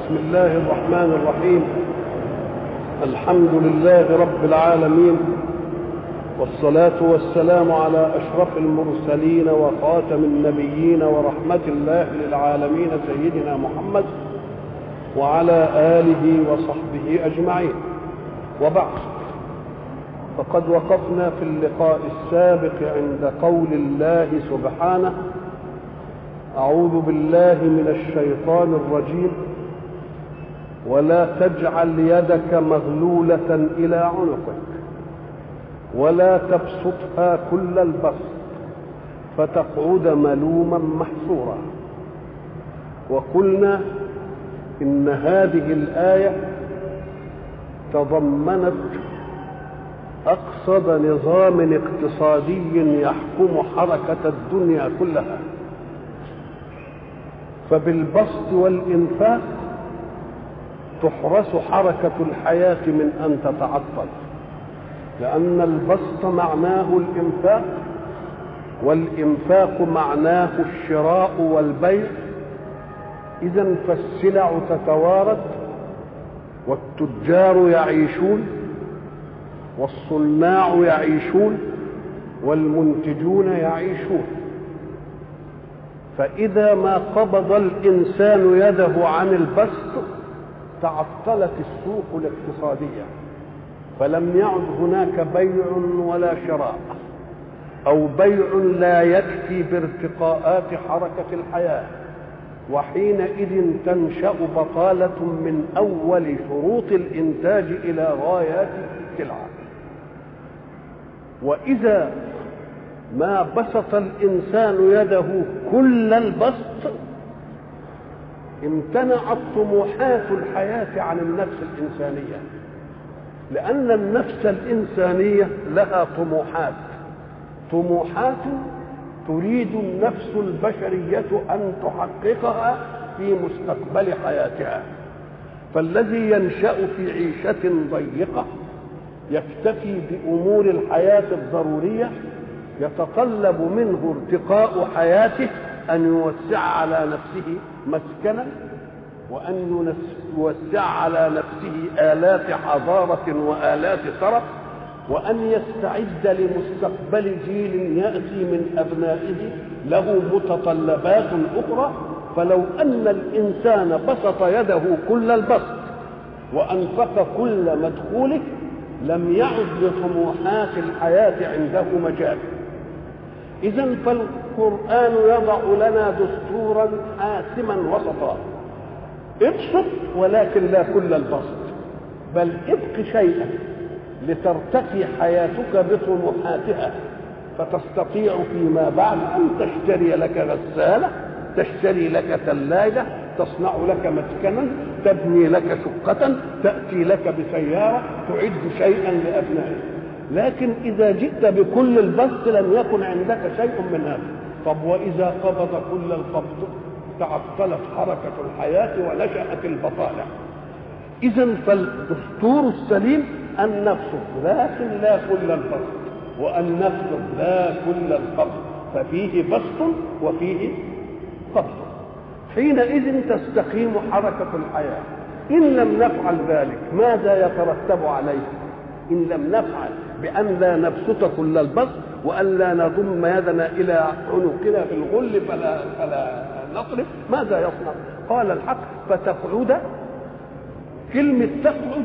بسم الله الرحمن الرحيم الحمد لله رب العالمين والصلاة والسلام على أشرف المرسلين وخاتم النبيين ورحمة الله للعالمين سيدنا محمد وعلى آله وصحبه أجمعين وبعد فقد وقفنا في اللقاء السابق عند قول الله سبحانه أعوذ بالله من الشيطان الرجيم ولا تجعل يدك مغلولة إلى عنقك ولا تبسطها كل البسط فتقعد ملوما محسورا وقلنا إن هذه الآية تضمنت أقصد نظام اقتصادي يحكم حركة الدنيا كلها فبالبسط والإنفاق تحرس حركة الحياة من أن تتعطل لأن البسط معناه الإنفاق والإنفاق معناه الشراء والبيع إذا فالسلع تتوارد والتجار يعيشون والصناع يعيشون والمنتجون يعيشون فإذا ما قبض الإنسان يده عن البسط تعطلت السوق الاقتصادية فلم يعد هناك بيع ولا شراء أو بيع لا يكفي بارتقاءات حركة الحياة وحينئذ تنشأ بطالة من أول شروط الإنتاج إلى غايات السلعة وإذا ما بسط الإنسان يده كل البسط امتنعت طموحات الحياة عن النفس الإنسانية لأن النفس الإنسانية لها طموحات طموحات تريد النفس البشرية أن تحققها في مستقبل حياتها فالذي ينشأ في عيشة ضيقة يكتفي بأمور الحياة الضرورية يتطلب منه ارتقاء حياته أن يوسع على نفسه مسكنا وأن يوسع على نفسه آلات حضارة وآلات ترف وأن يستعد لمستقبل جيل يأتي من أبنائه له متطلبات أخرى فلو أن الإنسان بسط يده كل البسط وأنفق كل مدخوله لم يعد لطموحات الحياة عنده مجال إذا فالقرآن يضع لنا دستورا حاسما وسطا ابسط ولكن لا كل البسط بل ابق شيئا لترتقي حياتك بطموحاتها فتستطيع فيما بعد أن تشتري لك غسالة تشتري لك ثلاجة تصنع لك مسكنا تبني لك شقة تأتي لك بسيارة تعد شيئا لأبنائك لكن إذا جئت بكل البسط لم يكن عندك شيء من هذا طب وإذا قبض كل القبض تعطلت حركة الحياة ونشأت البطالة إذا فالدستور السليم أن نبسط لكن لا كل البسط وأن نقبض لا كل القبض ففيه بسط وفيه قبض حينئذ تستقيم حركة الحياة إن لم نفعل ذلك ماذا يترتب عليه إن لم نفعل بأن لا نبسط كل البسط وأن لا نضم يدنا إلى عنقنا في الغل فلا, فلا نصرف ماذا يصنع قال الحق فتقعد كلمة تقعد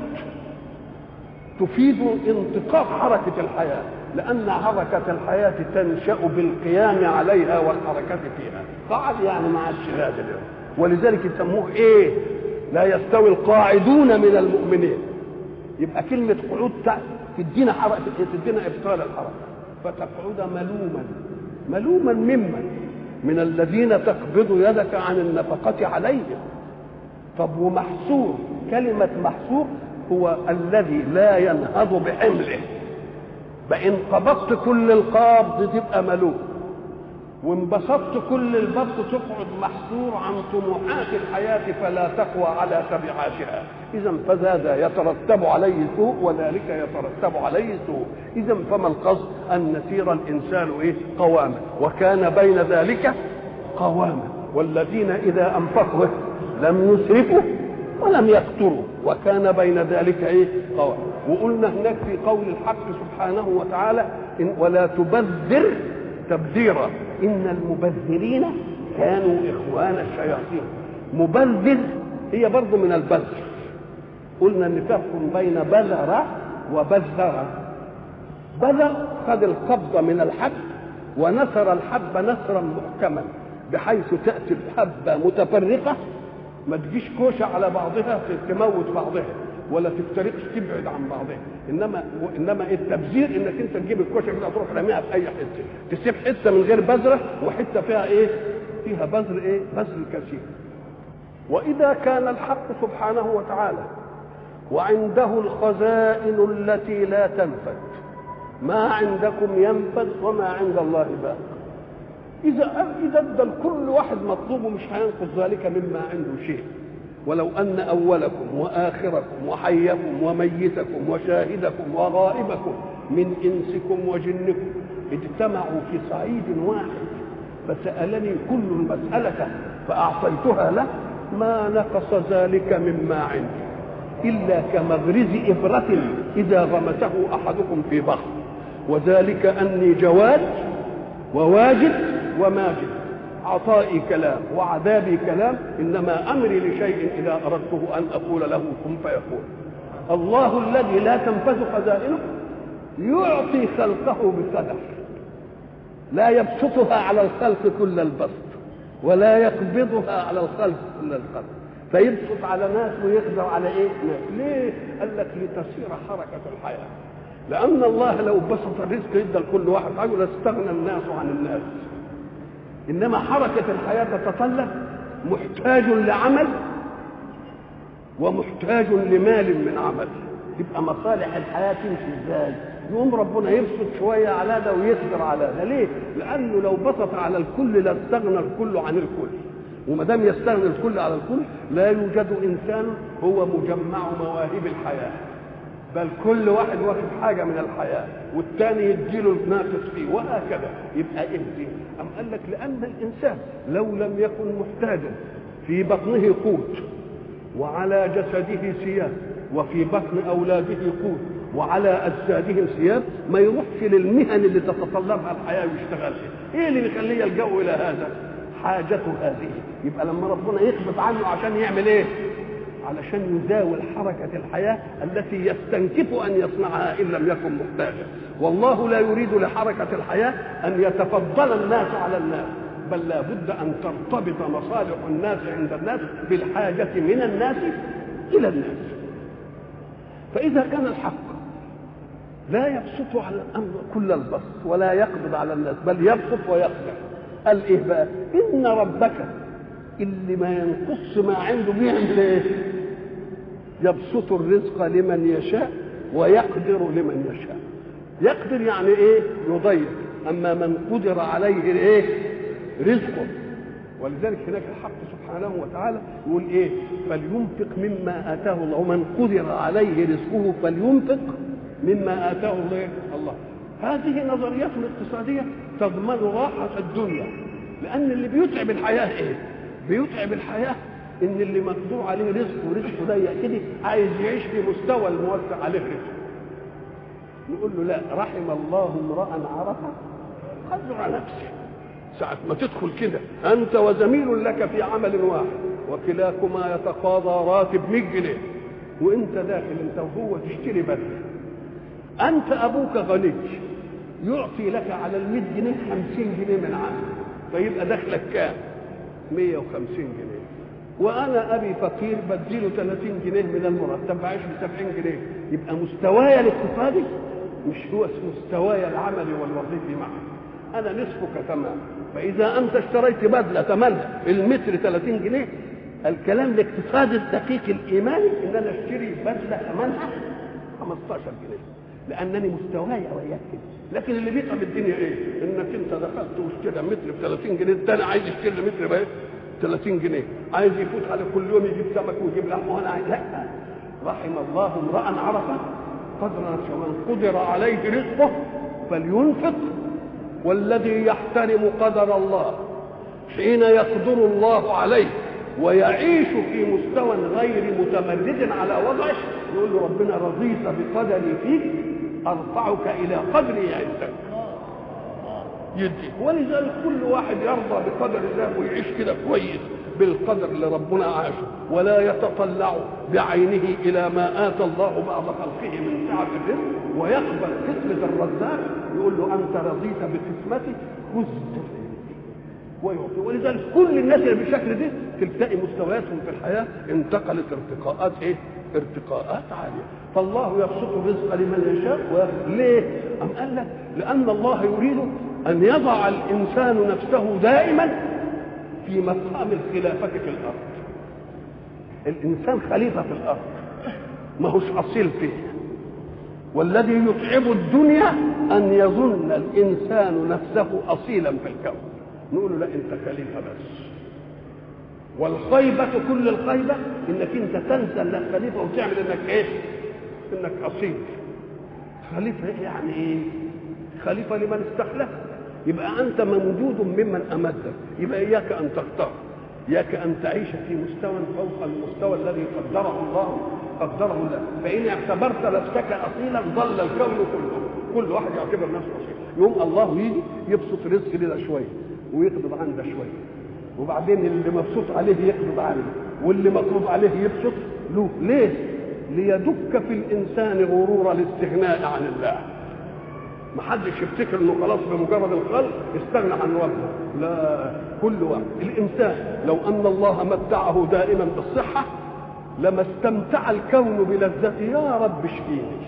تفيد انتقاص حركة الحياة لأن حركة الحياة تنشأ بالقيام عليها والحركة فيها قعد يعني مع الشهادة اليوم ولذلك يسموه إيه لا يستوي القاعدون من المؤمنين يبقى كلمة قعود تدينا حركة تدينا إبطال الحركة فتقعد ملوما ملوما ممن من الذين تقبض يدك عن النفقة عليهم طب ومحسور كلمة محسور هو الذي لا ينهض بحمله فإن قبضت كل القبض تبقى ملوم وان بسطت كل البسط تقعد محصور عن طموحات الحياة فلا تقوى على تبعاتها إذا فهذا يترتب عليه سوء وذلك يترتب عليه سوء إذا فما القصد أن يسير الإنسان إيه قواما وكان بين ذلك قواما والذين إذا أنفقوا لم يسرفوا ولم يقتروا وكان بين ذلك ايه قول وقلنا هناك في قول الحق سبحانه وتعالى إن ولا تبذر تبذيرا ان المبذرين كانوا اخوان الشياطين مبذر هي برضه من البذر قلنا ان فرق بين بذر وبذر بذر خد القبضه من الحب ونثر الحب نثرا محكما بحيث تاتي الحبه متفرقه ما تجيش كوشه على بعضها تموت بعضها ولا تفترقش تبعد عن بعضها انما انما التبذير انك انت تجيب الكوشه كده تروح راميها في اي حته تسيب حته من غير بذره وحته فيها ايه؟ فيها بذر ايه؟ بذر كثير واذا كان الحق سبحانه وتعالى وعنده الخزائن التي لا تنفد ما عندكم ينفد وما عند الله باق إذا إذا ادى كل واحد مطلوبه مش هينقص ذلك مما عنده شيء ولو أن أولكم وآخركم وحيكم وميتكم وشاهدكم وغائبكم من إنسكم وجنكم اجتمعوا في صعيد واحد فسألني كل مسألة فأعطيتها له ما نقص ذلك مما عندي إلا كمغرز إبرة إذا غمسه أحدكم في بحر وذلك أني جواد وواجد وماجد عطائي كلام وعذابي كلام إنما أمري لشيء إذا أردته أن أقول له كن فيكون الله الذي لا تنفذ خزائنه يعطي خلقه بقدر لا يبسطها على الخلق كل البسط ولا يقبضها على الخلق كل القبض فيبسط على ناس ويقدر على ايه؟ ناس ليه؟ قال لك لتسير حركة الحياة لأن الله لو بسط الرزق يدى لكل واحد حاجة لاستغنى الناس عن الناس إنما حركة الحياة تتطلب محتاج لعمل ومحتاج لمال من عمل تبقى مصالح الحياة تمشي ازاي؟ يقوم ربنا يبسط شوية على ده ويقدر على ده ليه؟ لأنه لو بسط على الكل لاستغنى الكل عن الكل وما دام يستغني الكل على الكل لا يوجد انسان هو مجمع مواهب الحياه بل كل واحد واخد حاجه من الحياه والثاني يديله الناقص فيه وهكذا يبقى ايه دي؟ ام قال لك لان الانسان لو لم يكن محتاجا في بطنه قوت وعلى جسده ثياب وفي بطن اولاده قوت وعلى اجسادهم ثياب ما يروحش للمهن اللي تتطلبها الحياه ويشتغلها ايه اللي بيخليه يلجأ الى هذا حاجته هذه يبقى لما ربنا يخبط عنه عشان يعمل ايه علشان يزاول حركة الحياة التي يستنكف أن يصنعها إن لم يكن محتاجا والله لا يريد لحركة الحياة أن يتفضل الناس على الناس بل لا بد أن ترتبط مصالح الناس عند الناس بالحاجة من الناس إلى الناس فإذا كان الحق لا يبسط على الأمر كل البسط ولا يقبض على الناس بل يبسط ويقبض قال ايه بقى ان ربك اللي ما ينقص ما عنده بيعمل ايه يبسط الرزق لمن يشاء ويقدر لمن يشاء يقدر يعني ايه يضيق اما من قدر عليه ايه رزقه ولذلك هناك الحق سبحانه وتعالى يقول ايه فلينفق مما اتاه الله ومن قدر عليه رزقه فلينفق مما اتاه الله الله هذه نظريات اقتصادية تضمن راحة الدنيا لأن اللي بيتعب الحياة إيه؟ بيتعب الحياة إن اللي مقدور عليه رزق ورزقه ضيق كده عايز يعيش في مستوى الموسع عليه رزق نقول له لا رحم الله امرأ عرف قدر نفسه ساعة ما تدخل كده أنت وزميل لك في عمل واحد وكلاكما يتقاضى راتب 100 جنيه وأنت داخل أنت وهو تشتري بدله أنت أبوك غني يعطي لك على ال 100 جنيه 50 جنيه من عنده فيبقى دخلك كام؟ 150 جنيه وأنا أبي فقير بديله 30 جنيه من المرتب بعيش ب 70 جنيه يبقى مستواي الاقتصادي مش هو مستواي العملي والوظيفي معا أنا نصفك تمام فإذا أنت اشتريت بدلة ثمنها المتر 30 جنيه الكلام الاقتصادي الدقيق الإيماني إن أنا أشتري بدلة ثمنها 15 جنيه لانني مستواي وياك كده لكن اللي بيتعب الدنيا ايه انك انت دخلت واشتري متر ب 30 جنيه الثاني عايز يشتري متر بايه 30 جنيه عايز يفوت على كل يوم يجيب سمك ويجيب لحمه وانا عايز لا رحم الله امرا عرف قدر نفسه من قدر عليه رزقه فلينفق والذي يحترم قدر الله حين يقدر الله عليه ويعيش في مستوى غير متمرد على وضعه يقول له ربنا رضيت بقدري فيك ارفعك الى قدري عندك يدي ولذلك كل واحد يرضى بقدر الله ويعيش كده كويس بالقدر اللي ربنا عاشه ولا يتطلع بعينه الى ما اتى الله بعض خلقه من سعه الرزق ويقبل قسمه الرزاق يقول له انت رضيت بقسمتي خذ ويعطي ولذلك كل الناس اللي بالشكل ده تلتقي مستوياتهم في الحياه انتقلت ارتقاءات ايه؟ ارتقاءات عاليه فالله يبسط الرزق لمن يشاء ويغفر ليه؟ أم قال لك لأن الله يريد أن يضع الإنسان نفسه دائما في مقام الخلافة في الأرض الإنسان خليفة في الأرض ما هوش أصيل فيه والذي يتعب الدنيا أن يظن الإنسان نفسه أصيلا في الكون نقول له لا أنت خليفة بس والخيبة كل الخيبة انك انت تنسى انك خليفة وتعمل انك ايه؟ انك اصيل. خليفة ايه يعني ايه؟ خليفة لمن استخلف يبقى انت موجود ممن امدك يبقى اياك ان تختار اياك ان تعيش في مستوى فوق المستوى الذي قدره الله قدره الله فان اعتبرت نفسك اصيلا ضل الكون كله كل واحد يعتبر نفسه اصيل يوم الله يجي يبسط رزق لنا شويه ويقبض عنا شويه وبعدين اللي مبسوط عليه يقبض عنه واللي مطلوب عليه يبسط له ليه ليدك في الانسان غرور الاستغناء عن الله ما حدش يفتكر انه خلاص بمجرد الخلق استغنى عن ربه لا كل واحد الانسان لو ان الله متعه دائما بالصحه لما استمتع الكون بلذته يا رب اشفيني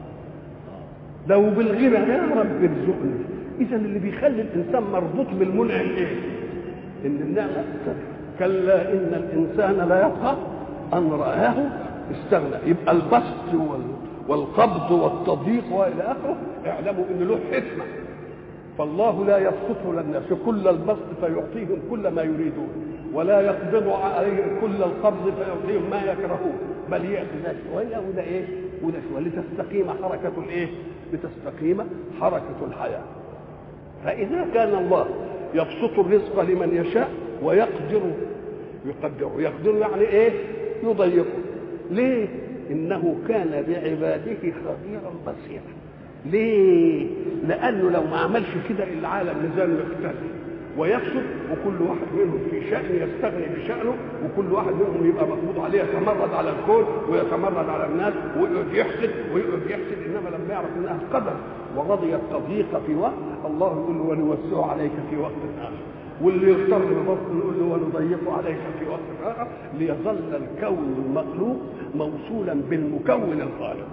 لو بالغنى يا رب ارزقني اذا اللي بيخلي الانسان مربوط بالمنعم ايه ان النعمه كلا ان الانسان لا يطغى ان رآه استغنى يبقى البسط والقبض والتضييق والى اخره اعلموا ان له حكمه فالله لا يبسطه للناس كل البسط فيعطيهم كل ما يريدون ولا يقبض عليهم كل القبض فيعطيهم ما يكرهون بل ياتي ذلك شويه وده ايه وده شويه لتستقيم حركه الايه لتستقيم حركه الحياه فاذا كان الله يبسط الرزق لمن يشاء ويقدر يقدره يقدر يعني ايه يضيقه ليه انه كان بعباده خبيرا بصيرا ليه لانه لو ما عملش كده العالم ميزانه يختلف ويبسط وكل واحد منهم في شأن يستغني بشأنه وكل واحد منهم يبقى مقبوض عليه يتمرد على الكون ويتمرد على الناس ويقعد يحسد ويقعد يحسد انما لما يعرف انها قدر ورضي التضييق في وقت الله يقول له ونوسعه عليك في وقت اخر واللي يغتر ببطن نقول له ونضيقه عليك في وقت اخر ليظل الكون المخلوق موصولا بالمكون الخالق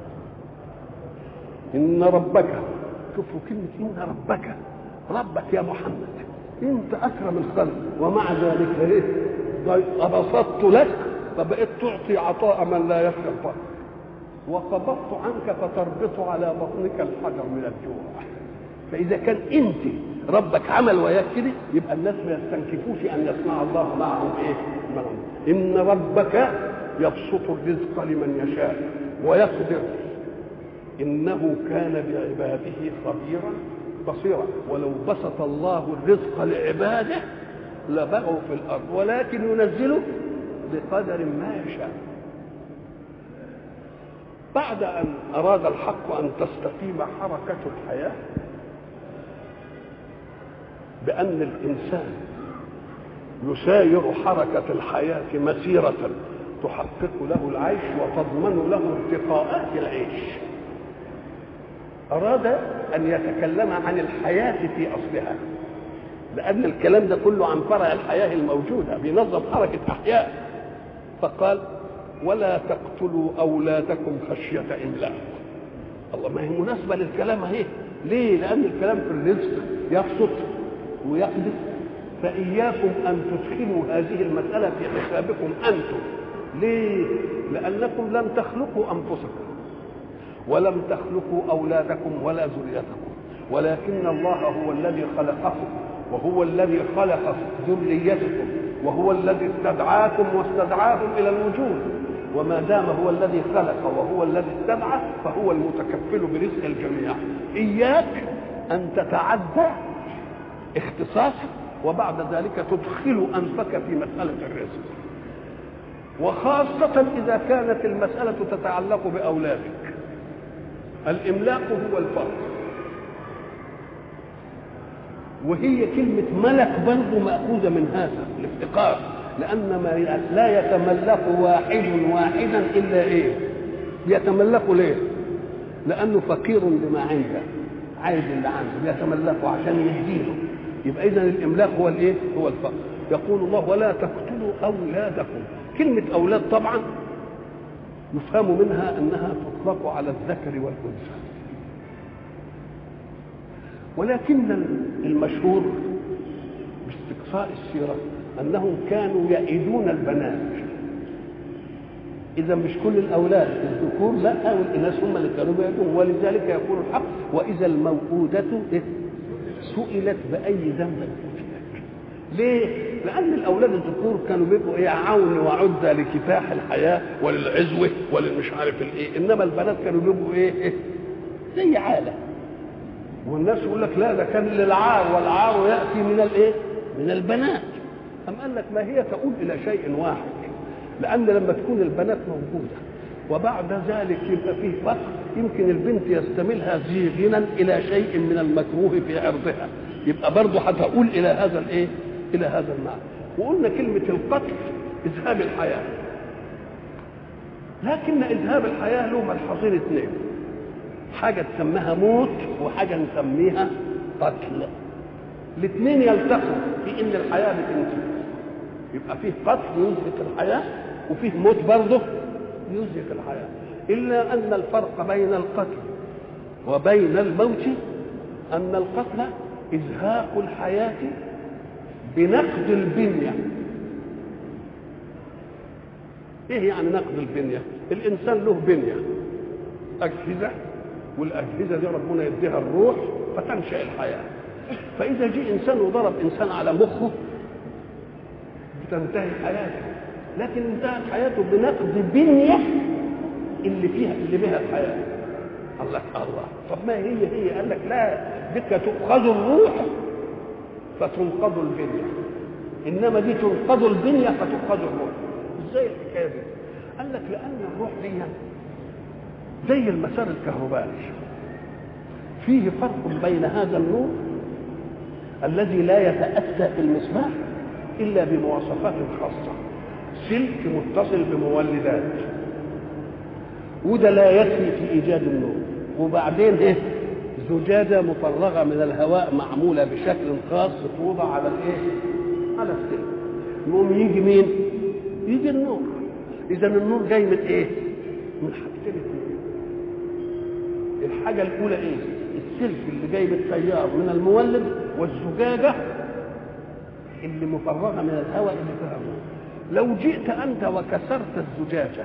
ان ربك شوفوا كلمه ان ربك ربك يا محمد انت اكرم الخلق ومع ذلك ايه ابسطت لك فبقيت تعطي عطاء من لا يخشى الفقر وقبضت عنك فتربط على بطنك الحجر من الجوع فاذا كان انت ربك عمل وياك كده يبقى الناس ما يستنكفوش ان يصنع الله معهم ايه معهم. ان ربك يبسط الرزق لمن يشاء ويقدر انه كان بعباده خبيرا بصيرا ولو بسط الله الرزق لعباده لبغوا في الارض ولكن ينزله بقدر ما يشاء بعد ان اراد الحق ان تستقيم حركه الحياه بان الانسان يساير حركه الحياه مسيره تحقق له العيش وتضمن له ارتقاءات العيش أراد أن يتكلم عن الحياة في أصلها لأن الكلام ده كله عن فرع الحياة الموجودة بينظم حركة أحياء فقال ولا تقتلوا أولادكم خشية إملاق الله ما هي مناسبة للكلام اهي ليه؟ لأن الكلام في الرزق يبسط ويقذف فإياكم أن تدخلوا هذه المسألة في حسابكم أنتم ليه؟ لأنكم لم تخلقوا أنفسكم ولم تخلقوا أولادكم ولا ذريتكم ولكن الله هو الذي خلقكم وهو الذي خلق ذريتكم وهو الذي استدعاكم واستدعاهم إلى الوجود وما دام هو الذي خلق وهو الذي استدعى فهو المتكفل برزق الجميع إياك أن تتعدى اختصاصك وبعد ذلك تدخل أنفك في مسألة الرزق وخاصة إذا كانت المسألة تتعلق بأولادك الإملاق هو الفقر وهي كلمة ملك برضه مأخوذة من هذا الافتقار لأن ما لا يتملك واحد واحدا إلا إيه؟ يتملكه ليه؟ لأنه فقير بما عنده عايز اللي عنده يتملكه عشان يديله يبقى إذا الإملاك هو الإيه؟ هو الفقر يقول الله ولا تقتلوا أولادكم كلمة أولاد طبعا يفهم منها أنها تطلق على الذكر والأنثى ولكن المشهور باستقصاء السيرة أنهم كانوا يئدون البنات إذا مش كل الأولاد الذكور لا والإناث هم اللي كانوا بيئدون ولذلك يقول الحق وإذا الموءودة سئلت بأي ذنب قتلت ليه؟ لأن الأولاد الذكور كانوا بيبقوا إيه عون وعدة لكفاح الحياة وللعزوة وللمش عارف الإيه إنما البنات كانوا بيبقوا إيه, إيه؟ زي عالة والناس يقول لك لا ده كان للعار والعار ياتي من الايه؟ من البنات. أم قال لك ما هي تؤول الى شيء واحد لان لما تكون البنات موجوده وبعد ذلك يبقى فيه فقر يمكن البنت يستملها زيغنا الى شيء من المكروه في عرضها يبقى برضه هتؤول الى هذا الايه؟ الى هذا المعنى. وقلنا كلمه القتل اذهاب الحياه. لكن اذهاب الحياه له ملحظين اثنين. حاجة تسميها موت وحاجة نسميها قتل الاثنين يلتقوا في ان الحياة بتنتهي يبقى فيه قتل يزهق الحياة وفيه موت برضه يزهق الحياة إلا أن الفرق بين القتل وبين الموت أن القتل إزهاق الحياة بنقد البنية إيه يعني نقد البنية؟ الإنسان له بنية أجهزة والاجهزه دي ربنا يديها الروح فتنشا الحياه فاذا جه انسان وضرب انسان على مخه بتنتهي حياته لكن انتهت حياته بنقد البنيه اللي فيها اللي بها الحياه الله الله طب ما هي هي قال لك لا بك تؤخذ الروح فتنقض البنيه انما دي تنقض البنيه فتؤخذ الروح ازاي الحكايه دي؟ قال لك لان الروح دي زي المسار الكهربائي فيه فرق بين هذا النور الذي لا يتأتى في المصباح إلا بمواصفات خاصة سلك متصل بمولدات وده لا يكفي في إيجاد النور وبعدين إيه زجاجة مفرغة من الهواء معمولة بشكل خاص توضع على الإيه على السلك يقوم يجي مين يجي النور إذا النور جاي من إيه من حاجتين اثنين الحاجة الأولى إيه؟ السلك اللي جاي بالتيار من المولد والزجاجة اللي مفرغة من الهواء اللي فيها النور. لو جئت أنت وكسرت الزجاجة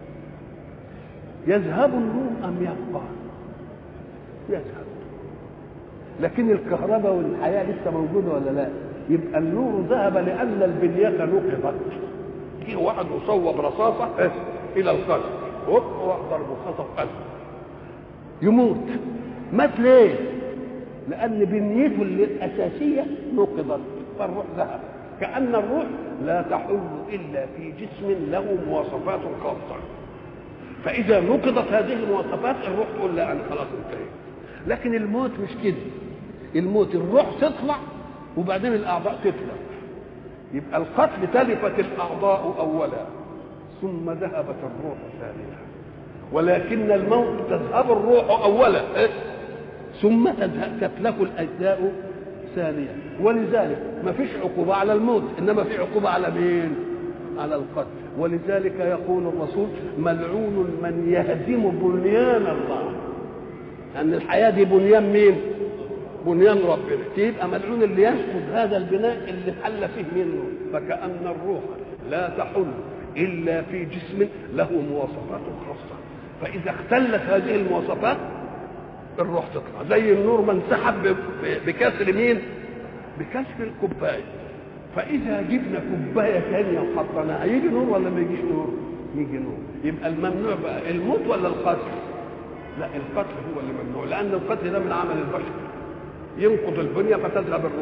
يذهب النور أم يبقى؟ يذهب لكن الكهرباء والحياة لسه موجودة ولا لا؟ يبقى النور ذهب لأن البنية نقضت. جه واحد وصوب رصاصة إلى القلب هوب واحضر رصاصة في قلبه يموت مات ليه لان بنيته الاساسيه نقضت فالروح ذهب كان الروح لا تحل الا في جسم له مواصفات خاصه فاذا نقضت هذه المواصفات الروح تقول لا انا خلاص انتهيت لكن الموت مش كده الموت الروح تطلع وبعدين الاعضاء تطلع يبقى القتل تلفت الاعضاء اولا ثم ذهبت الروح ثانيه ولكن الموت تذهب الروح اولا إيه؟ ثم تتلف الاجزاء ثانيا ولذلك ما فيش عقوبه على الموت انما في عقوبه على مين على القتل ولذلك يقول الرسول ملعون من يهدم بنيان الله ان الحياه دي بنيان مين بنيان ربنا يبقى ملعون اللي ينقض هذا البناء اللي حل فيه منه فكأن الروح لا تحل إلا في جسم له مواصفات خاصة فإذا اختلت هذه المواصفات الروح تطلع زي النور ما انسحب بكسر مين؟ بكسر الكوباية فإذا جبنا كوباية ثانية وحطيناها يجي نور ولا ما يجيش نور؟ يجي نور يبقى الممنوع بقى الموت ولا القتل؟ لا القتل هو اللي ممنوع لأن القتل ده من عمل البشر ينقض البنية فتذهب الروح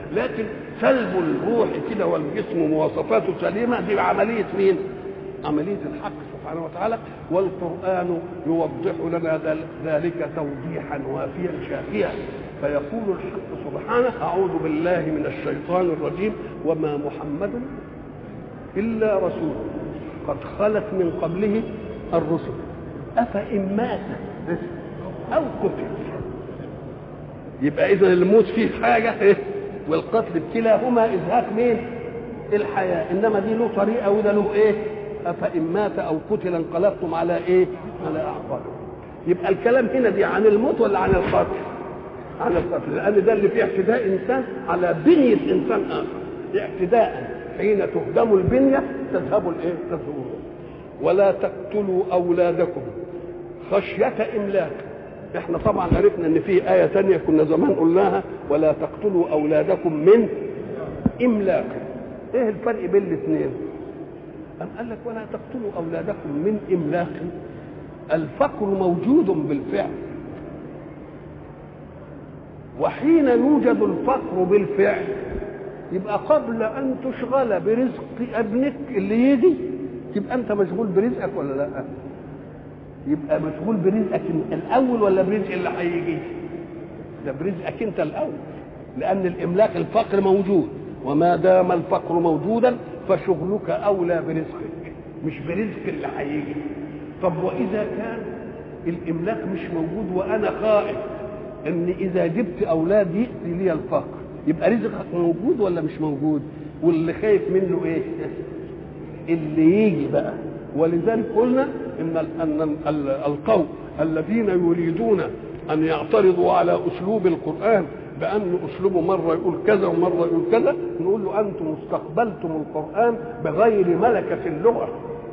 لكن سلب الروح كده والجسم مواصفاته سليمه دي عمليه مين؟ عمليه الحق سبحانه وتعالى والقران يوضح لنا ذلك توضيحا وافيا شافيا فيقول الحق سبحانه اعوذ بالله من الشيطان الرجيم وما محمد الا رسول قد خلت من قبله الرسل افان مات او قتل يبقى اذا الموت فيه حاجه إيه؟ والقتل كلاهما ازهاق مين الحياه انما دي له طريقه وده له ايه افان مات او قتل انقلبتم على ايه على اعقابكم يبقى الكلام هنا دي عن الموت ولا عن القتل عن القتل لان ده اللي فيه اعتداء انسان على بنيه انسان اخر اعتداء حين تهدم البنيه تذهب الايه تذهب ولا تقتلوا اولادكم خشيه املاك احنا طبعا عرفنا ان في ايه ثانيه كنا زمان قلناها ولا تقتلوا اولادكم من املاق ايه الفرق بين الاثنين أم قال لك ولا تقتلوا اولادكم من املاق الفقر موجود بالفعل وحين يوجد الفقر بالفعل يبقى قبل ان تشغل برزق ابنك اللي يجي تبقى انت مشغول برزقك ولا لا يبقى مشغول برزقك الاول ولا برزق اللي هيجي ده برزقك انت الاول لان الاملاك الفقر موجود وما دام الفقر موجودا فشغلك اولى برزقك مش برزق اللي هيجي طب واذا كان الاملاك مش موجود وانا خائف ان اذا جبت اولاد ياتي لي الفقر يبقى رزقك موجود ولا مش موجود واللي خايف منه ايه اللي يجي بقى ولذلك قلنا ان ان القوم الذين يريدون ان يعترضوا على اسلوب القران بان اسلوبه مره يقول كذا ومره يقول كذا نقول له انتم استقبلتم القران بغير ملكه اللغه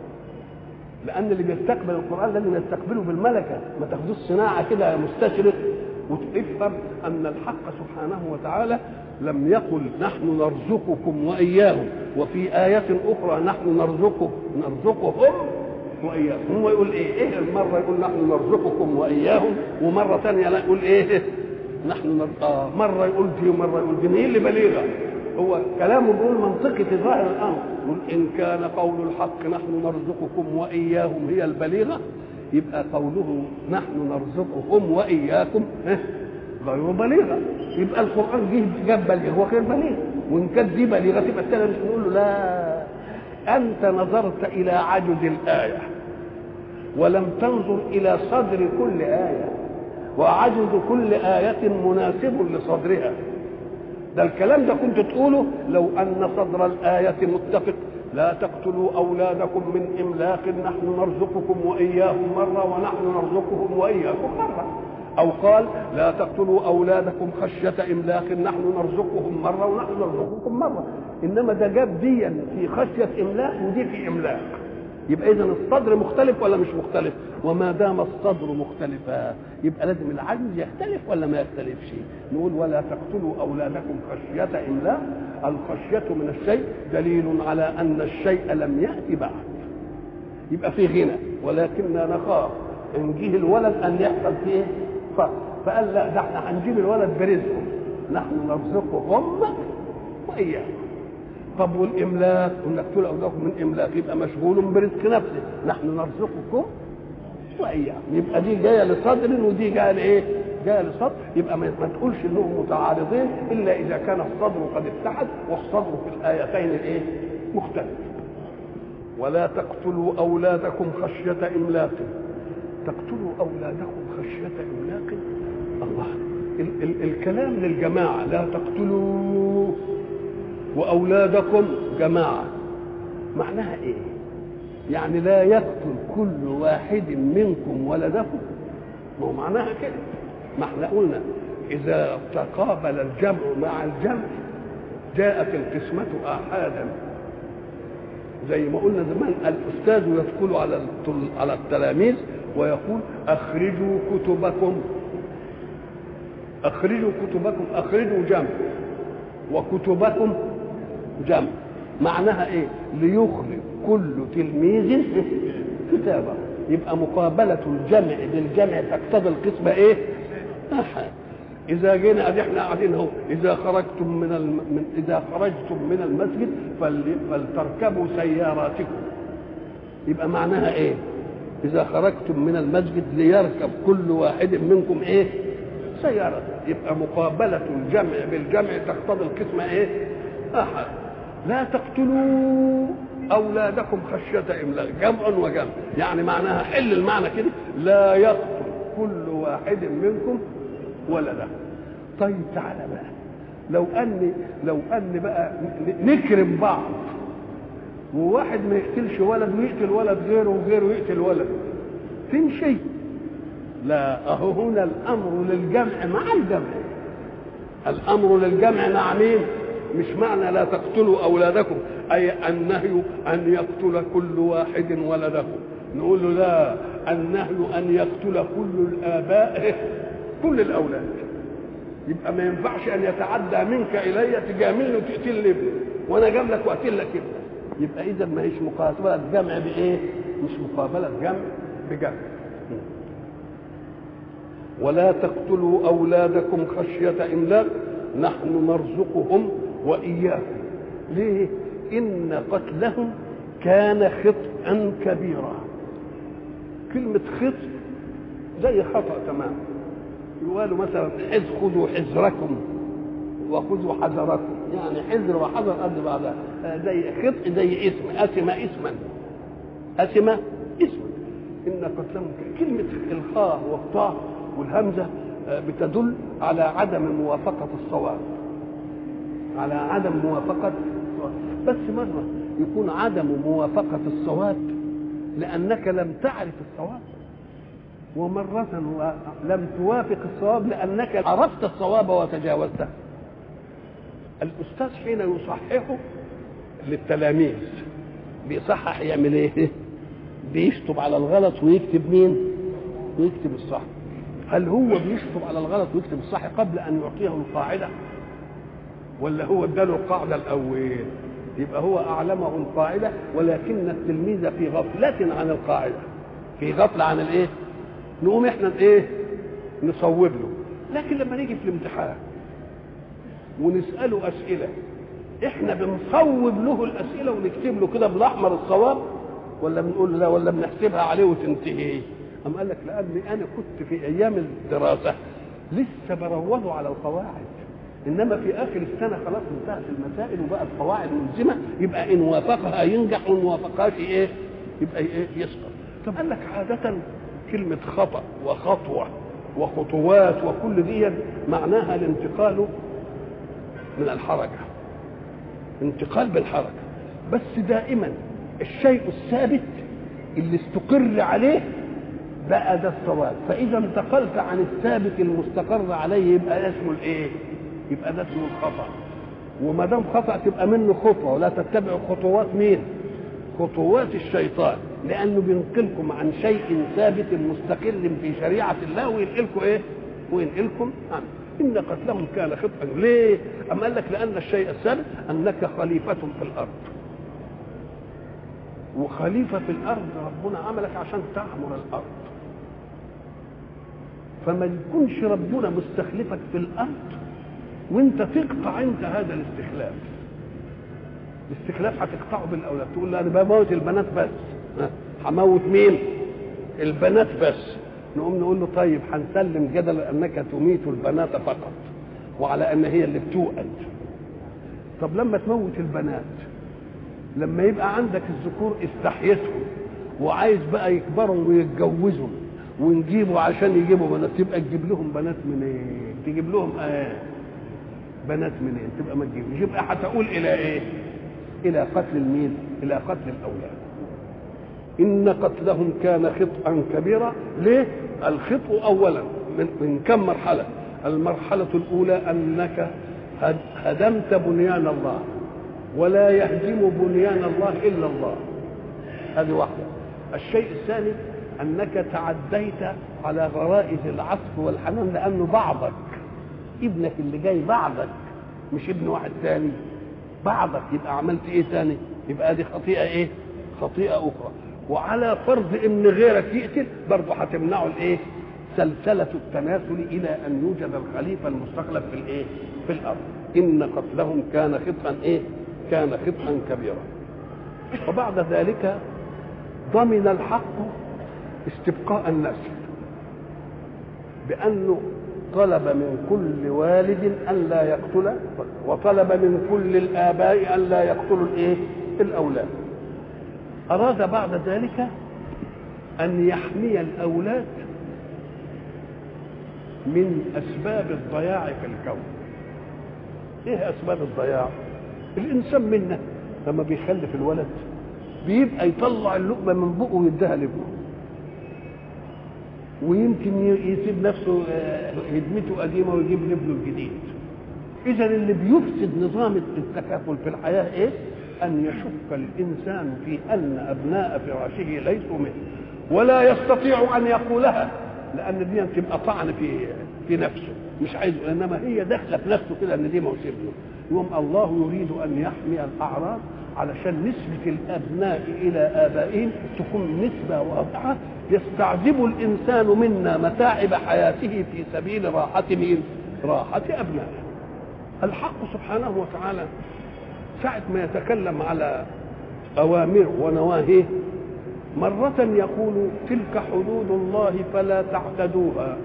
لان اللي بيستقبل القران لازم يستقبله بالملكه ما تاخدوش صناعه كده يا مستشرق وتفهم ان الحق سبحانه وتعالى لم يقل نحن نرزقكم واياهم وفي ايات اخرى نحن نرزقكم نرزقهم واياهم هو يقول ايه ايه مره يقول نحن نرزقكم واياهم ومره ثانيه لا يقول ايه نحن نر... آه مره يقول دي ومره يقول دي مين اللي بليغه هو كلامه بيقول منطقي في ظاهر الامر يقول ان كان قول الحق نحن نرزقكم واياهم هي البليغه يبقى قوله نحن نرزقهم واياكم غير بليغه يبقى القران جه جاب بليغ وغير بليغ وان كانت دي بليغه تبقى الثانيه مش نقول له لا انت نظرت الى عجز الايه ولم تنظر الى صدر كل ايه وعجز كل ايه مناسب لصدرها ده الكلام ده كنت تقوله لو ان صدر الايه متفق لا تقتلوا اولادكم من املاق نحن نرزقكم واياهم مره ونحن نرزقهم واياكم مره او قال لا تقتلوا اولادكم خشيه املاق نحن نرزقهم مره ونحن نرزقكم مره انما ده جاب ديا في خشيه املاق ودي في املاق يبقى اذا الصدر مختلف ولا مش مختلف وما دام الصدر مختلفا يبقى لازم العجز يختلف ولا ما يختلفش نقول ولا تقتلوا اولادكم خشيه املاق الخشيه من الشيء دليل على ان الشيء لم ياتي بعد يبقى في غنى ولكننا نخاف ان جه الولد ان يحصل فيه فقر فقال لا ده احنا هنجيب الولد برزقه نحن نرزقهم واياكم طب والاملاك قلنا اقتلوا اولادكم من املاك يبقى مشغول برزق نفسه نحن نرزقكم واياكم يبقى دي جايه لصدر ودي جايه لايه؟ جايه لصدر يبقى ما تقولش انهم متعارضين الا اذا كان الصدر قد اتحد والصدر في الايتين الايه؟ مختلف ولا تقتلوا اولادكم خشيه املاق تقتلوا اولادكم خشيه املاق الله ال- ال- الكلام للجماعه لا تقتلوا واولادكم جماعه معناها ايه يعني لا يقتل كل واحد منكم ولدكم ما هو معناها كده ما احنا قلنا اذا تقابل الجمع مع الجمع جاءت القسمة آحادا زي ما قلنا زمان الأستاذ يدخل على الطل- على التلاميذ ويقول أخرجوا كتبكم أخرجوا كتبكم أخرجوا جمع وكتبكم جمع معناها ايه ليخرج كل تلميذ كتابه يبقى مقابلة الجمع بالجمع تقتضي القسمة ايه؟ أحد اذا جينا ادي احنا قاعدين اهو اذا خرجتم من, الم... من اذا خرجتم من المسجد فل... فلتركبوا سياراتكم يبقى معناها ايه اذا خرجتم من المسجد ليركب كل واحد منكم ايه سيارة يبقى مقابلة الجمع بالجمع تقتضي القسمة ايه احد لا تقتلوا اولادكم خشية املاق جمع وجمع يعني معناها حل المعنى كده لا يقتل كل واحد منكم ولده طيب تعالى بقى لو ان لو ان بقى نكرم بعض وواحد ما يقتلش ولد ويقتل ولد غيره وغيره يقتل ولد فين شيء لا اهو هنا الامر للجمع مع الجمع الامر للجمع مع مين مش معنى لا تقتلوا اولادكم اي النهي ان يقتل كل واحد ولده نقول له لا النهي ان يقتل كل الاباء كل الاولاد يبقى ما ينفعش ان يتعدى منك الي تجاملني وتقتل لي ابني وانا جاملك واقتل لك ابنك يبقى اذا ما هيش مقابله جمع بايه مش مقابله جمع بجمع ولا تقتلوا اولادكم خشيه املاق نحن نرزقهم واياكم ليه ان قتلهم كان خطئا كبيرا كلمه خطء زي خطا تمام يقالوا مثلا حز خذوا حذركم وخذوا حذركم يعني حذر وحذر قد بعضها زي خطء زي اسم اسم اسما اسم اسما ان قتلهم كلمه الخاء والطاء والهمزه بتدل على عدم موافقه الصواب على عدم موافقه الصواب بس مره يكون عدم موافقه الصواب لانك لم تعرف الصواب ومرة لم توافق الصواب لأنك عرفت الصواب وتجاوزته الأستاذ حين يصححه للتلاميذ بيصحح يعمل ايه؟ بيشطب على الغلط ويكتب مين؟ ويكتب الصح هل هو بيشطب على الغلط ويكتب الصح قبل أن يعطيه القاعدة؟ ولا هو اداله القاعدة الأول؟ يبقى هو أعلمه القاعدة ولكن التلميذ في غفلة عن القاعدة في غفلة عن الايه؟ نقوم احنا ايه نصوب له لكن لما نيجي في الامتحان ونساله اسئله احنا بنصوب له الاسئله ونكتب له كده بالاحمر الصواب ولا بنقول له لا ولا بنحسبها عليه وتنتهي أم قال لك لأني أنا كنت في أيام الدراسة لسه بروضه على القواعد إنما في آخر السنة خلاص انتهت المسائل وبقى القواعد ملزمة يبقى إن وافقها ينجح وإن وافقهاش إيه يبقى إيه يسقط طب قال لك عادة كلمة خطأ وخطوة وخطوات وكل دي معناها الانتقال من الحركة انتقال بالحركة بس دائما الشيء الثابت اللي استقر عليه بقى ده الصواب فإذا انتقلت عن الثابت المستقر عليه يبقى اسمه الايه؟ يبقى ده اسمه الخطأ وما دام خطأ تبقى منه خطوة ولا تتبعوا خطوات مين؟ خطوات الشيطان لانه بينقلكم عن شيء ثابت مستقل في شريعه الله وينقلكم ايه؟ وينقلكم عنه ان قتلهم كان خطأ ليه؟ أم قال لك لأن الشيء الثابت أنك خليفة في الأرض وخليفة في الأرض ربنا عملك عشان تعمر الأرض فما يكونش ربنا مستخلفك في الأرض وانت تقطع انت هذا الاستخلاف الاستخلاف هتقطعه بالاولاد تقول له انا بموت البنات بس هموت مين البنات بس نقوم نقول له طيب هنسلم جدل انك تميت البنات فقط وعلى ان هي اللي بتوأد طب لما تموت البنات لما يبقى عندك الذكور استحيتهم وعايز بقى يكبروا ويتجوزوا ونجيبوا عشان يجيبوا بنات تبقى تجيب لهم بنات منين؟ تجيب لهم آه بنات منين؟ تبقى ما تجيبش يبقى هتقول الى ايه؟ الى قتل المين؟ الى قتل الاولاد. ان قتلهم كان خطئا كبيرا، ليه؟ الخطء اولا من, من كم مرحله؟ المرحله الاولى انك هدمت بنيان الله ولا يهدم بنيان الله الا الله. هذه واحده. الشيء الثاني انك تعديت على غرائز العطف والحنان لانه بعضك ابنك اللي جاي بعضك مش ابن واحد ثاني بعضك يبقى عملت ايه ثاني يبقى دي خطيئه ايه خطيئه اخرى وعلى فرض ان غيرك يقتل برضه هتمنعه الايه سلسلة التناسل إلى أن يوجد الخليفة المستخلف في الإيه؟ في الأرض إن قتلهم كان خطأ إيه؟ كان خطأ كبيرا وبعد ذلك ضمن الحق استبقاء النسل بأنه طلب من كل والد أن لا يقتل وطلب من كل الآباء أن لا يقتلوا الإيه؟ الأولاد أراد بعد ذلك أن يحمي الأولاد من أسباب الضياع في الكون إيه أسباب الضياع الإنسان منا لما بيخلف الولد بيبقى يطلع اللقمة من بقه ويديها لابنه ويمكن يسيب نفسه هدمته قديمة ويجيب لابنه الجديد إذا اللي بيفسد نظام التكافل في الحياة إيه؟ أن يشك الإنسان في أن أبناء فراشه ليسوا منه ولا يستطيع أن يقولها لأن دي تبقى طعن في في نفسه مش عايز إنما هي داخلة في نفسه كده أن دي موسم له يوم الله يريد أن يحمي الأعراض علشان نسبة الأبناء إلى آبائهم تكون نسبة واضحة يستعذب الإنسان منا متاعب حياته في سبيل راحة مين؟ راحة أبنائه الحق سبحانه وتعالى ساعة ما يتكلم على أوامر ونواهيه مرة يقول تلك حدود الله فلا تعتدوها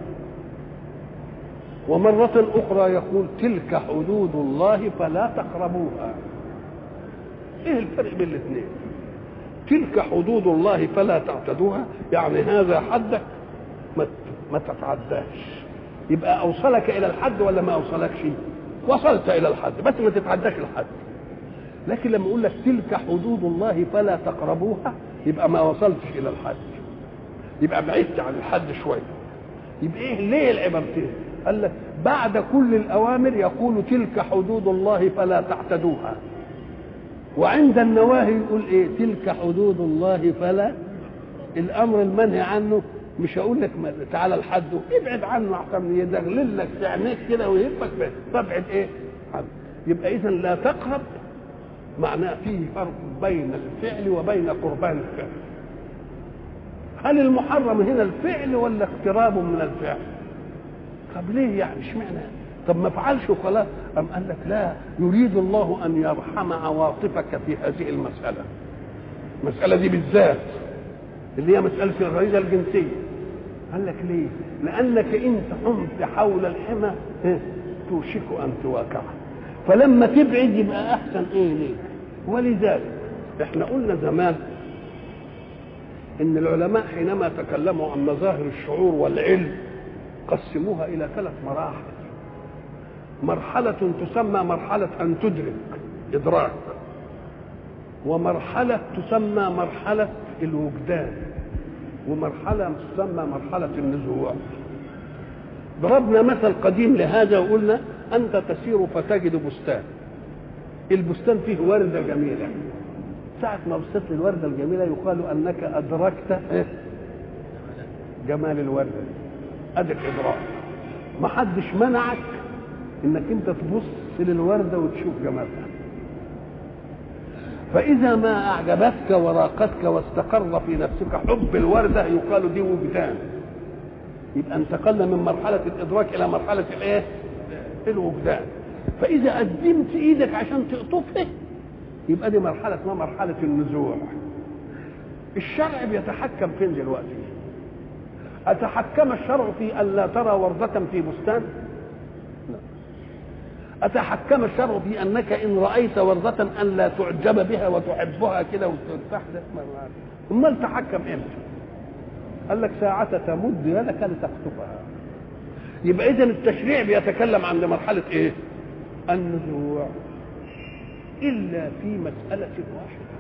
ومرة أخرى يقول تلك حدود الله فلا تقربوها ايه الفرق بين الاثنين تلك حدود الله فلا تعتدوها يعني هذا حدك ما ما تتعداش يبقى اوصلك الى الحد ولا ما اوصلكش وصلت الى الحد بس ما تتعداش الحد لكن لما يقول لك تلك حدود الله فلا تقربوها يبقى ما وصلتش الى الحد يبقى بعدت عن الحد شويه يبقى ايه ليه العبارتين قال لك بعد كل الاوامر يقول تلك حدود الله فلا تعتدوها وعند النواهي يقول ايه تلك حدود الله فلا الامر المنهي عنه مش هقول لك تعالى لحده ابعد عنه احسن يدغلل لك في عينيك كده ويهبك به فابعد ايه عنه يبقى اذا لا تقرب معناه فيه فرق بين الفعل وبين قربان الفعل هل المحرم هنا الفعل ولا اقتراب من الفعل طب ليه يعني اشمعنى طب ما افعلش وخلاص أم قال لك لا يريد الله أن يرحم عواطفك في هذه المسألة المسألة دي بالذات اللي هي مسألة الغريزة الجنسية قال لك ليه؟ لأنك إن حمت حول الحمى توشك أن تواقعه فلما تبعد يبقى أحسن إيه ليك ولذلك احنا قلنا زمان ان العلماء حينما تكلموا عن مظاهر الشعور والعلم قسموها الى ثلاث مراحل مرحلة تسمى مرحلة أن تدرك إدراك ومرحلة تسمى مرحلة الوجدان ومرحلة تسمى مرحلة النزوع ضربنا مثل قديم لهذا وقلنا أنت تسير فتجد بستان البستان فيه وردة جميلة ساعة ما بصيت الوردة الجميلة يقال أنك أدركت جمال الوردة أدي الإدراك ما حدش منعك انك انت تبص للورده وتشوف جمالها فاذا ما اعجبتك وراقتك واستقر في نفسك حب الورده يقال دي وجدان يبقى انتقلنا من مرحله الادراك الى مرحله الايه الوجدان فاذا قدمت ايدك عشان تقطفها يبقى دي مرحله اسمها مرحله النزوع الشرع بيتحكم فين دلوقتي اتحكم الشرع في ان لا ترى ورده في بستان أتحكم الشرع في أنك إن رأيت وردة أن لا تعجب بها وتحبها كده وترتاح أمال تحكم إمتى؟ قال لك ساعة تمد يدك لتخطفها يبقى إذا التشريع بيتكلم عن مرحلة إيه؟ النزوع إلا في مسألة واحدة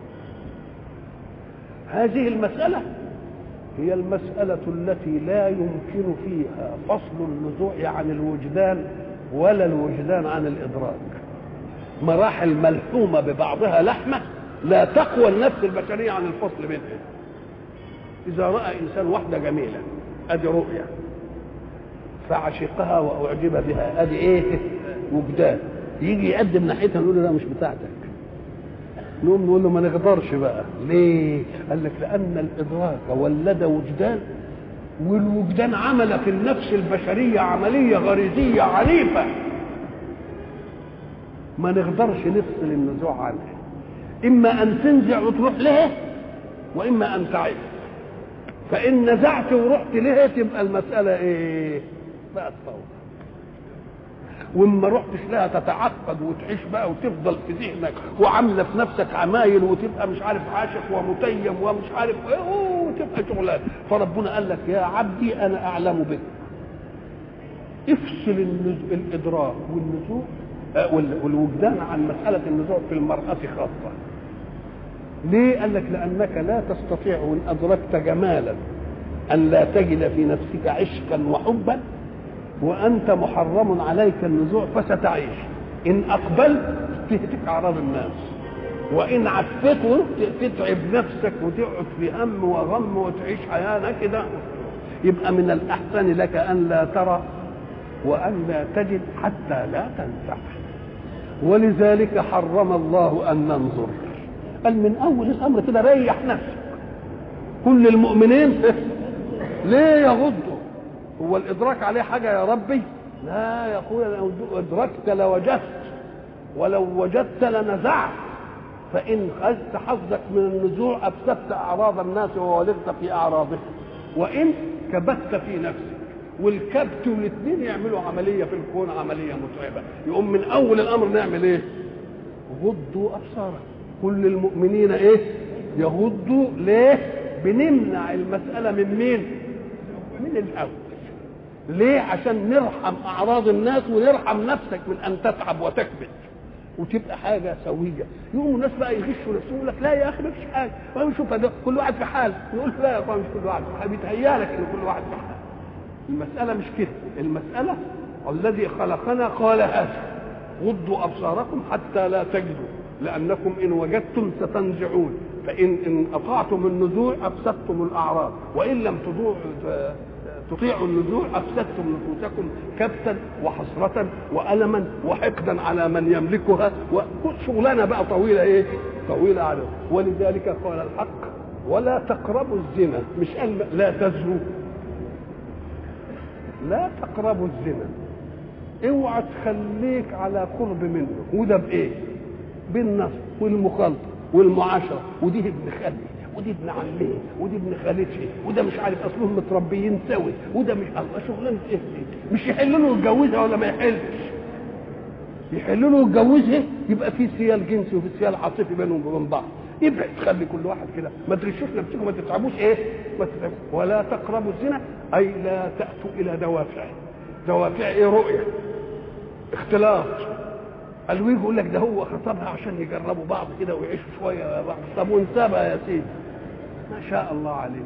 هذه المسألة هي المسألة التي لا يمكن فيها فصل النزوع عن الوجدان ولا الوجدان عن الإدراك مراحل ملحومة ببعضها لحمة لا تقوى النفس البشرية عن الفصل بينها إذا رأى إنسان واحدة جميلة أدي رؤية فعشقها وأعجب بها أدي إيه وجدان يجي يقدم ناحيتها نقول له لا مش بتاعتك نقوم نقول له ما نقدرش بقى ليه قال لك لأن الإدراك ولد وجدان والوجدان عمل في النفس البشرية عملية غريزية عنيفة ما نقدرش نفصل النزوع عنها إما أن تنزع وتروح لها وإما أن تعب فإن نزعت ورحت لها تبقى المسألة إيه؟ بقت فوضى وإما رحتش لها تتعقد وتعيش بقى وتفضل في ذهنك وعاملة في نفسك عمايل وتبقى مش عارف عاشق ومتيم ومش عارف إيه وتبقى شغلان فربنا قال لك يا عبدي أنا أعلم بك افصل النزو... الإدراك والنزوع آه، وال- والوجدان عن مسألة النزوع في المرأة خاصة ليه قال لك لأنك لا تستطيع إن أدركت جمالا أن لا تجد في نفسك عشقا وحبا وأنت محرم عليك النزوع فستعيش إن أقبلت تهتك أعراض الناس وإن عفيت تتعب نفسك وتقعد في هم وغم وتعيش حياة كده يبقى من الأحسن لك أن لا ترى وأن لا تجد حتى لا تنفع ولذلك حرم الله أن ننظر قال من أول الأمر كده ريح نفسك كل المؤمنين ليه يغضوا هو الإدراك عليه حاجة يا ربي لا يا أخويا لو أدركت لوجدت ولو وجدت لنزعت فإن خذت حظك من النزوع أفسدت أعراض الناس وولدت في أعراضهم وإن كبت في نفسك والكبت والاثنين يعملوا عملية في الكون عملية متعبة يقوم من أول الأمر نعمل إيه غضوا أبصارهم كل المؤمنين إيه يغضوا ليه بنمنع المسألة من مين من الأول ليه عشان نرحم أعراض الناس ونرحم نفسك من أن تتعب وتكبت وتبقى حاجه سويه يقوموا الناس بقى يغشوا نفسهم يقول لك لا يا اخي ما فيش حاجه ما شوف ده كل واحد في حال نقول لا يا اخوان مش كل واحد في حال بيتهيأ لك ان كل واحد في حال المساله مش كده المساله الذي خلقنا قال هذا غضوا ابصاركم حتى لا تجدوا لانكم ان وجدتم ستنزعون فان ان اطعتم النزوع افسدتم الاعراض وان لم تضوع تطيعوا النزوع افسدتم نفوسكم كبتا وحسرة والما وحقدا على من يملكها وشغلانه بقى طويله ايه؟ طويله عليه ولذلك قال الحق ولا تقربوا الزنا مش قال لا تزنوا لا تقربوا الزنا اوعى تخليك على قرب منه وده بايه؟ بالنصر والمخالطه والمعاشره ودي ابن خالي ودي ابن عمه ودي ابن خالتي وده مش عارف اصلهم متربيين سوي وده مش الله شغلانه ايه دي؟ مش يحل له يتجوزها ولا ما يحلش يحل له يتجوزها يبقى في سيال جنسي وفي سيال عاطفي بينهم وبين بعض ابعد خلي كل واحد كده ما ترشوش نفسكم ما تتعبوش ايه ما تتعبوش ولا تقربوا الزنا اي لا تاتوا الى دوافعه دوافع ايه رؤيه اختلاط قالوا يجي يقول لك ده هو خطبها عشان يجربوا بعض كده ويعيشوا شويه يا بعض طب وانسابها يا سيدي ما شاء الله عليك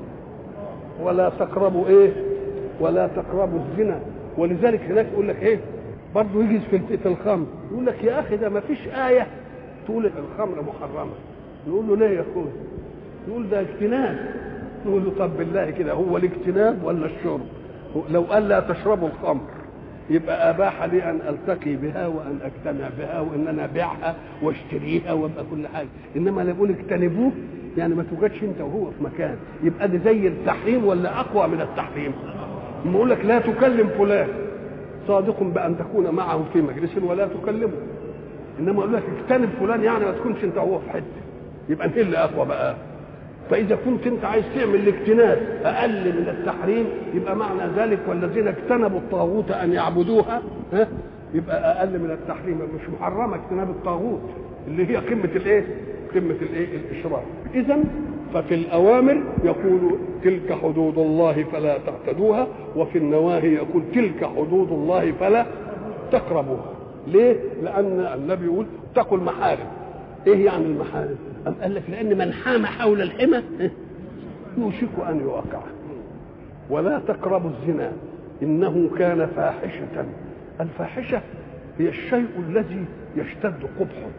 ولا تقربوا ايه ولا تقربوا الزنا ولذلك هناك يقول لك ايه برضه يجي في في الخمر يقول لك يا اخي ده ما فيش ايه تقول الخمر محرمه نقول له ليه يا اخويا يقول ده اجتناب نقول له طب بالله كده هو الاجتناب ولا الشرب لو قال لا تشربوا الخمر يبقى اباح لي ان التقي بها وان اجتمع بها وان انا ابيعها واشتريها وابقى كل حاجه انما لا يقول اجتنبوه يعني ما توجدش انت وهو في مكان يبقى ده زي التحريم ولا اقوى من التحريم لما اقول لك لا تكلم فلان صادق بان تكون معه في مجلس ولا تكلمه انما اقول لك اجتنب فلان يعني ما تكونش انت وهو في حته يبقى انت اللي اقوى بقى فاذا كنت انت عايز تعمل الاجتناب اقل من التحريم يبقى معنى ذلك والذين اجتنبوا الطاغوت ان يعبدوها ها يبقى اقل من التحريم مش محرمه اجتناب الطاغوت اللي هي قمه الايه؟ قمه الايه؟ الاشراك اذا ففي الاوامر يقول تلك حدود الله فلا تعتدوها وفي النواهي يقول تلك حدود الله فلا تقربوها ليه؟ لان النبي يقول اتقوا المحارم ايه يعني المحارم؟ أم قال لك لأن من حام حول الحمى يوشك أن يوقع ولا تقربوا الزنا إنه كان فاحشة الفاحشة هي الشيء الذي يشتد قبحه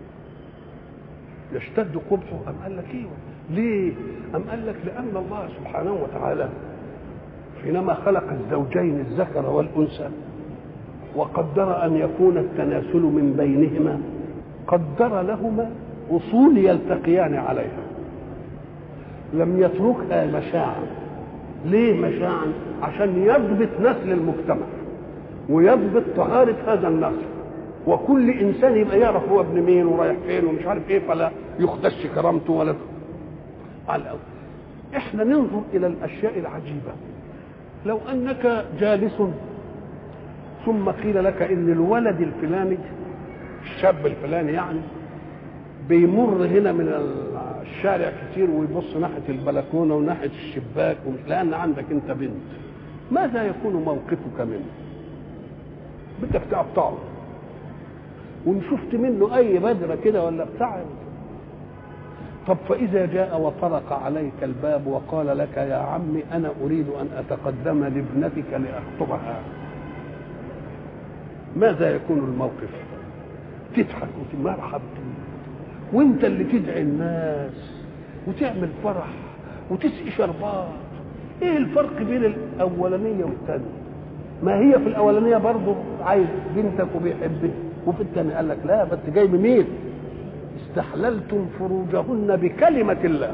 يشتد قبحه أم قال لك إيه ليه أم قال لك لأن الله سبحانه وتعالى حينما خلق الزوجين الذكر والأنثى وقدر أن يكون التناسل من بينهما قدر لهما اصول يلتقيان عليها لم يتركها مشاعا ليه مشاعا عشان يضبط نسل المجتمع ويضبط طهارة هذا النسل وكل انسان يبقى يعرف هو ابن مين ورايح فين ومش عارف ايه فلا يخدش كرامته ولا على الأول. احنا ننظر الى الاشياء العجيبه لو انك جالس ثم قيل لك ان الولد الفلاني الشاب الفلاني يعني بيمر هنا من الشارع كتير ويبص ناحيه البلكونه وناحيه الشباك ومش لان عندك انت بنت ماذا يكون موقفك منه؟ بدك تقطعه وان شفت منه اي بدره كده ولا بتاع طب فاذا جاء وطرق عليك الباب وقال لك يا عمي انا اريد ان اتقدم لابنتك لاخطبها ماذا يكون الموقف تضحك وتقول مرحبا وانت اللي تدعي الناس وتعمل فرح وتسقي شربات ايه الفرق بين الاولانيه والثانيه ما هي في الاولانيه برضه عايز بنتك وبيحبك وفي الثانيه قال لك لا بس جاي بمين استحللتم فروجهن بكلمه الله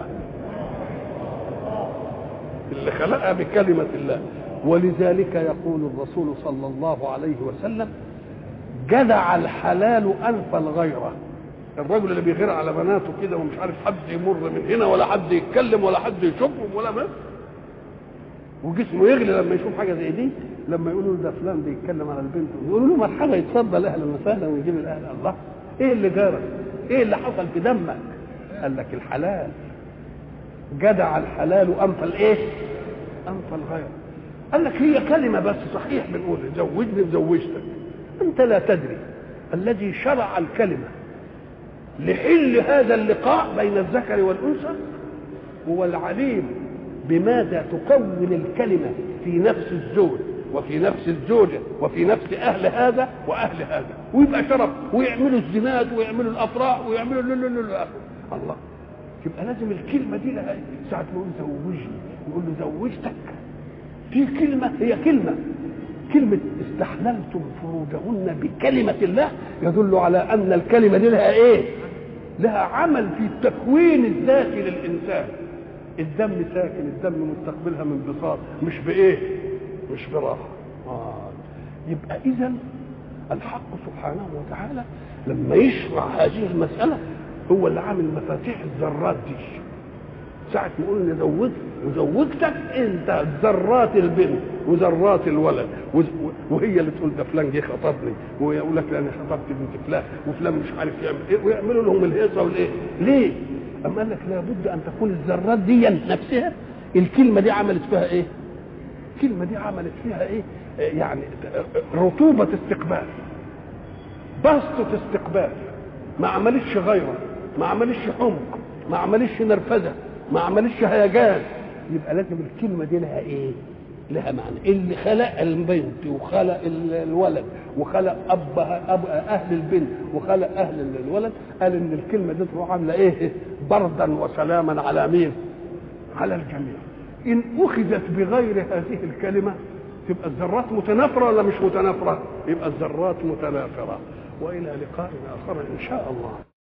اللي خلقها بكلمه الله ولذلك يقول الرسول صلى الله عليه وسلم جدع الحلال انف الغيره الرجل اللي بيغير على بناته كده ومش عارف حد يمر من هنا ولا حد يتكلم ولا حد يشوفهم ولا ما وجسمه يغلي لما يشوف حاجه زي دي لما يقولوا له ده فلان بيتكلم على البنت يقولوا له مرحبا يتفضل اهلا وسهلا ويجيب الاهل الله ايه اللي جرى؟ ايه اللي حصل في دمك؟ قال لك الحلال جدع الحلال انف الايه؟ انف الغير قال لك هي كلمه بس صحيح بنقول زوجني وزوجتك انت لا تدري الذي شرع الكلمه لحل هذا اللقاء بين الذكر والانثى هو العليم بماذا تكون الكلمه في نفس الزوج وفي نفس الزوجة وفي نفس أهل هذا وأهل هذا ويبقى شرف ويعملوا الزناد ويعملوا الأفراح ويعملوا لولولولو. الله يبقى لازم الكلمة دي لها ساعة ما يقول زوجني يقول له زوجتك في كلمة هي كلمة كلمة استحللتم فروجهن بكلمة الله يدل على أن الكلمة دي لها إيه؟ لها عمل في التكوين الذاتي للإنسان الدم ساكن الدم مستقبلها من بساط مش بإيه؟ مش براحة آه. يبقى إذا الحق سبحانه وتعالى لما يشرع هذه المسألة هو اللي عامل مفاتيح الذرات دي ساعة ما قلنا زوجت وزوجتك انت ذرات البنت وذرات الولد وهي اللي تقول ده فلان جه خطبني ويقول لك انا خطبت بنت فلان وفلان مش عارف يعمل ايه ويعملوا لهم الهيصه والايه ليه؟ اما قال لك لابد ان تكون الذرات دي نفسها الكلمه دي عملت فيها ايه؟ الكلمه دي عملت فيها ايه؟ يعني رطوبه استقبال بسطه استقبال ما عملتش غيره ما عملتش حمق ما عملتش نرفزه ما عملتش هيجان يبقى لازم الكلمه دي لها ايه؟ لها معنى اللي خلق البنت وخلق الولد وخلق ابها أب اهل البنت وخلق اهل الولد قال ان الكلمه دي تروح عامله ايه؟ بردا وسلاما على مين؟ على الجميع ان اخذت بغير هذه الكلمه تبقى الذرات متنافره ولا مش متنافره؟ يبقى الذرات متنافره والى لقاء اخر ان شاء الله